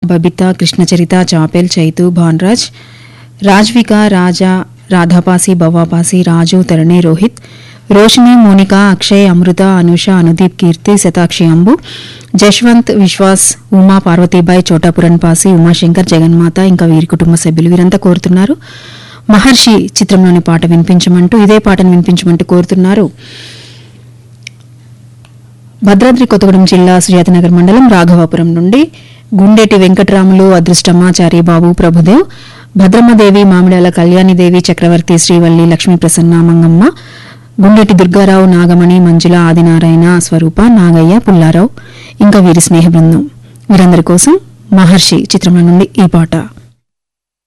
బబిత కృష్ణచరిత చాపెల్ చైతు భాన్రాజ్ రాజ్విక రాజా రాధాపాసి భవాపాసి రాజు తరణి రోహిత్ రోషిని మోనిక అక్షయ్ అమృత అనుష అనుదీప్ కీర్తి శతాక్షి అంబు జశ్వంత్ విశ్వాస్ ఉమా పార్వతీబాయి చోటాపురన్ పాసి ఉమాశంకర్ జగన్మాత ఇంకా వీరి కుటుంబ సభ్యులు వీరంతా కోరుతున్నారు మహర్షి చిత్రంలోని పాట వినిపించమంటూ ఇదే పాటను వినిపించమంటూ కోరుతున్నారు భద్రాద్రి కొత్తగూడెం జిల్లా సుజాతనగర్ మండలం రాఘవాపురం నుండి గుండేటి వెంకటరాములు అదృష్టమాచారి బాబు ప్రభుదేవ్ భద్రమ్మదేవి మామిడాల కళ్యాణిదేవి చక్రవర్తి శ్రీవల్లి లక్ష్మీ ప్రసన్న మంగమ్మ గుండెటి దుర్గారావు నాగమణి మంజుల ఆదినారాయణ స్వరూప నాగయ్య పుల్లారావు ఇంకా వీరి స్నేహ బృందం వీరందరి కోసం మహర్షి చిత్రంలో నుండి ఈ పాట